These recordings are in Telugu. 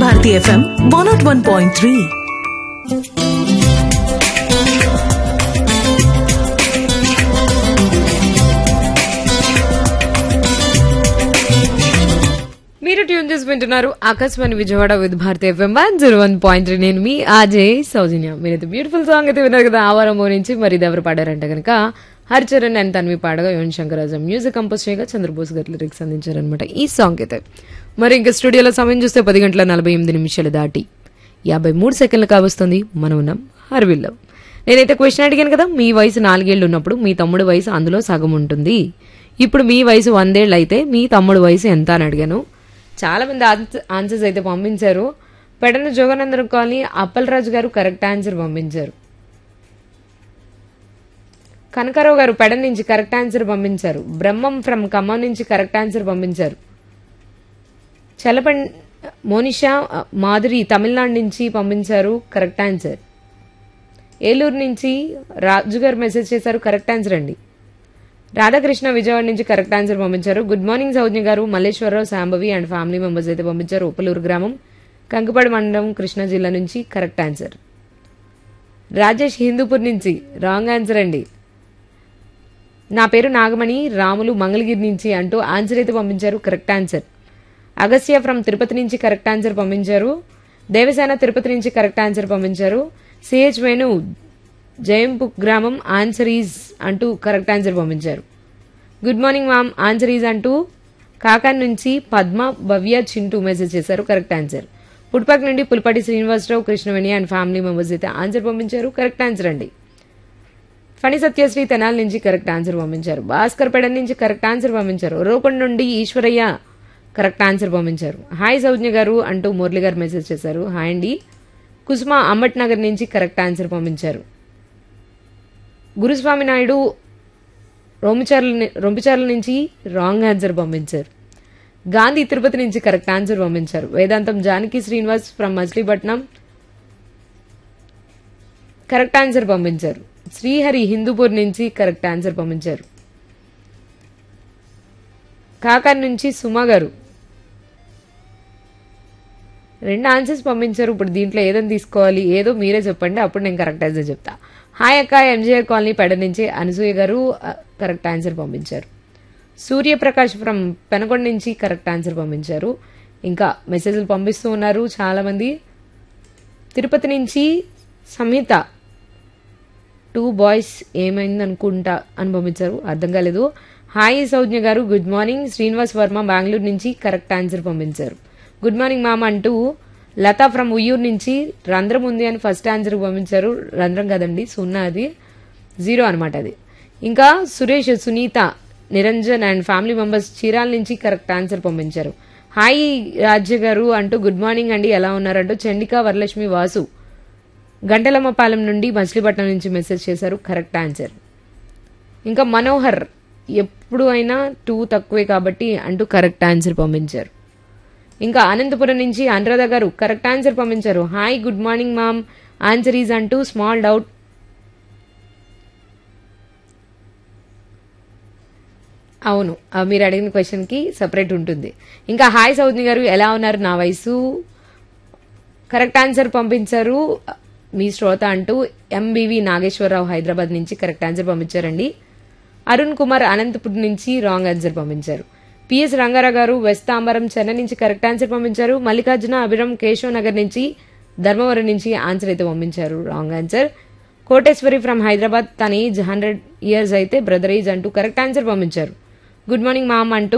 Bharati FM one nought one point three మీరు ట్యూన్ చేసి వింటున్నారు Akashvani Vijayawada with Bharathi FM one zero one point three నేను మీ ఆజే సౌజన్య మీరైతే బ్యూటిఫుల్ సాంగ్ అయితే విన్నారు కదా ఆవారం నుంచి మరి ఇది ఎవరు పాడారంటే కనుక హరిచరణ్ అండ్ తన్వి పాడగా యువన్ శంకర్ రాజా మ్యూజిక్ కంపోజ్ చేయగా చంద్రబోస్ గారు లిరిక్స్ అందించారనమాట ఈ సాంగ్ అయితే మరి ఇంకా స్టూడియోలో సమయం చూస్తే పది గంటల నలభై ఎనిమిది నిమిషాలు దాటి యాభై మూడు సెకండ్లు కావస్తుంది మనం ఉన్నాం హర్విల్లో నేనైతే క్వశ్చన్ అడిగాను కదా మీ వయసు నాలుగేళ్లు ఉన్నప్పుడు మీ తమ్ముడు వయసు అందులో సగం ఉంటుంది ఇప్పుడు మీ వయసు వందేళ్ళు అయితే మీ తమ్ముడు వయసు ఎంత అని అడిగాను చాలా మంది ఆన్స- ఆన్సర్స్ అయితే పంపించారు పెడన జోగానందరం కాలనీ అప్పలరాజు గారు కరెక్ట్ ఆన్సర్ పంపించారు కనకారావు గారు పెడ నుంచి కరెక్ట్ ఆన్సర్ పంపించారు బ్రహ్మం ఫ్రమ్ ఖమ్మం నుంచి కరెక్ట్ ఆన్సర్ పంపించారు చలపన్ మోనిషా అ, మాధురి తమిళనాడు నుంచి పంపించారు కరెక్ట్ ఆన్సర్ ఏలూరు నుంచి రాజు గారు మెసేజ్ చేశారు కరెక్ట్ ఆన్సర్ అండి రాధాకృష్ణ విజయవాడ నుంచి కరెక్ట్ ఆన్సర్ పంపించారు good morning Saujnya garu Malleswararao Shambhavi and family members అయితే పంపించారు ఉప్పలూరు గ్రామం కంకిపాడు మండలం కృష్ణా జిల్లా నుంచి కరెక్ట్ ఆన్సర్ రాజేష్ హిందూపూర్ నుంచి రాంగ్ ఆన్సర్ అండి నా పేరు నాగమణి రాములు మంగళగిరి నుంచి అంటూ ఆన్సర్ అయితే పంపించారు correct answer Agasya from Tirupati నుంచి కరెక్ట్ ఆన్సర్ పంపించారు దేవసేన తిరుపతి నుంచి కరెక్ట్ ఆన్సర్ పంపించారు సిహెచ్ వేణు జయంపు గ్రామం ఆన్సర్ ఈజ్ అంటూ కరెక్ట్ ఆన్సర్ పంపించారు good morning ma'am answer is అంటూ కాకాన్ నుంచి పద్మ భవ్య చింటూ మెసేజ్ చేశారు కరెక్ట్ ఆన్సర్ పుట్పాక్ నుండి Pulipati Srinivasarao Krishnaveni and family members అయితే ఆన్సర్ పంపించారు కరెక్ట్ ఆన్సర్ అండి ఫణి సత్యశ్రీ తెనాల నుంచి కరెక్ట్ ఆన్సర్ పంపించారు భాస్కర్ పెడ నుంచి కరెక్ట్ ఆన్సర్ పంపించారు రోకొండ నుండి ఈశ్వరయ్య కరెక్ట్ ఆన్సర్ పంపించారు హాయ్ సౌజ్ఞ గారు అంటూ మురళి గారు మెసేజ్ చేశారు హాయ్ అండి కుసుమ అమ్మట్ నగర్ నుంచి కరెక్ట్ ఆన్సర్ పంపించారు గురుస్వామి నాయుడు రొంపిచర్ల రొంపిచర్ల నుంచి రాంగ్ ఆన్సర్ పంపించారు గాంధీ తిరుపతి నుంచి కరెక్ట్ ఆన్సర్ పంపించారు Vedantam Janaki Srinivas from Machilipatnam correct answer పంపించారు శ్రీహరి హిందూపూర్ నుంచి కరెక్ట్ ఆన్సర్ పంపించారు కాకార్ నుంచి సుమా గారు రెండు ఆన్సర్స్ పంపించారు ఇప్పుడు దీంట్లో ఏదని తీసుకోవాలి ఏదో మీరే చెప్పండి అప్పుడు నేను కరెక్ట్ ఆన్సర్ చెప్తా హాయ్ అక్క ఎంజీఆర్ కాలనీ పెడ నుంచి అనసూయ గారు ఆ, కరెక్ట్ ఆన్సర్ పంపించారు సూర్యప్రకాష్ ఫ్రమ్ పెనకొండ నుంచి కరెక్ట్ ఆన్సర్ పంపించారు ఇంకా మెసేజ్లు పంపిస్తూ ఉన్నారు చాలామంది తిరుపతి నుంచి సంహిత టూ బాయ్స్ ఏమైంది అనుకుంటా అని పంపించారు అర్థం కాలేదు hi Saujnya garu good morning Srinivas Varma Bengaluru నుంచి కరెక్ట్ ఆన్సర్ పంపించారు గుడ్ మార్నింగ్ మామ అంటూ లత ఫ్రమ్ ఉయ్యూరు నుంచి రంధ్రం ఉంది అని ఫస్ట్ ఆన్సర్ పంపించారు రంధ్రం కదండి సున్నా అది జీరో అనమాట అది ఇంకా Suresh Sunitha Niranjan and family members Chirala నుంచి కరెక్ట్ ఆన్సర్ పంపించారు హాయ్ రాజ్య గారు అంటూ గుడ్ మార్నింగ్ అండి ఎలా ఉన్నారంటూ చండిక వరలక్ష్మి వాసు గంటలమ్మపాలెం నుండి మచిలీపట్నం నుంచి మెసేజ్ చేశారు కరెక్ట్ ఆన్సర్ ఇంకా మనోహర్ ఎప్పుడు అయినా టూ తక్కువే కాబట్టి అంటూ కరెక్ట్ ఆన్సర్ పంపించారు ఇంకా అనంతపురం నుంచి అనురాధ గారు కరెక్ట్ ఆన్సర్ పంపించారు hi good morning ma'am answer is అంటూ స్మాల్ డౌట్ అవును ఆ మీరు అడిగిన క్వశ్చన్కి సపరేట్ ఉంటుంది ఇంకా హాయ్ సౌజ్ని గారు ఎలా ఉన్నారు నా వయసు కరెక్ట్ ఆన్సర్ పంపించారు మీ శ్రోత అంటూ ఎంబీవి నాగేశ్వరరావు హైదరాబాద్ నుంచి కరెక్ట్ ఆన్సర్ పంపించారండి అరుణ్ కుమార్ అనంతపురం నుంచి రాంగ్ ఆన్సర్ పంపించారు పిఎస్ రంగారావు గారు వెస్ట్ తాంబరం చెన్నై నుంచి కరెక్ట్ ఆన్సర్ పంపించారు మల్లికార్జున అభిరం కేశవ్ నగర్ నుంచి ధర్మవరం నుంచి ఆన్సర్ అయితే పంపించారు wrong answer Koteswari from Hyderabad తన ఏజ్ హండ్రెడ్ ఇయర్స్ అయితే బ్రదర్ ఏజ్ అంటూ కరెక్ట్ ఆన్సర్ పంపించారు గుడ్ మార్నింగ్ మామ్ అంటూ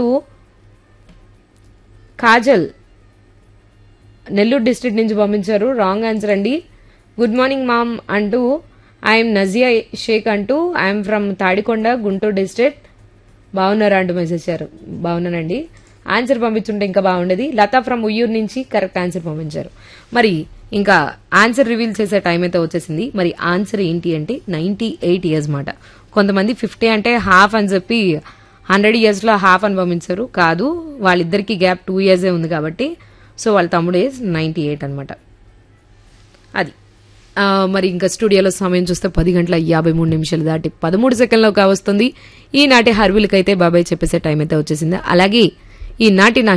కాజల్ నెల్లూరు డిస్ట్రిక్ట్ నుంచి పంపించారు రాంగ్ ఆన్సర్ అండి గుడ్ మార్నింగ్ మామ్ అంటూ ఐఎమ్ నజియా షేక్ అంటూ I'm from Tadikonda Guntur district బాగున్నారా అంటూ మెసేజ్ చేశారు బాగున్నానండి ఆన్సర్ పంపించుంటే ఇంకా బాగుండేది లతా ఫ్రమ్ ఉయ్యూరు నుంచి కరెక్ట్ ఆన్సర్ పంపించారు మరి ఇంకా ఆన్సర్ రివీల్ చేసే టైం అయితే వచ్చేసింది మరి ఆన్సర్ ఏంటి అంటే నైన్టీ ఎయిట్ ఇయర్స్ మాట కొంతమంది ఫిఫ్టీ అంటే హాఫ్ అని చెప్పి హండ్రెడ్ ఇయర్స్లో హాఫ్ అని పంపించారు కాదు వాళ్ళిద్దరికి గ్యాప్ టూ ఇయర్సే ఉంది కాబట్టి సో వాళ్ళ తమ్ముడు ఏజ్ నైంటీ ఎయిట్ అనమాట అది ఆ, మరి ఇంకా స్టూడియోలో సమయం చూస్తే పది గంటల యాభై మూడు నిమిషాలు దాటి పదమూడు సెకండ్లో కావస్తుంది ఈనాటి హర్విల్కి అయితే బాబాయ్ చెప్పేసే టైం అయితే వచ్చేసింది అలాగే ఈనాటి నా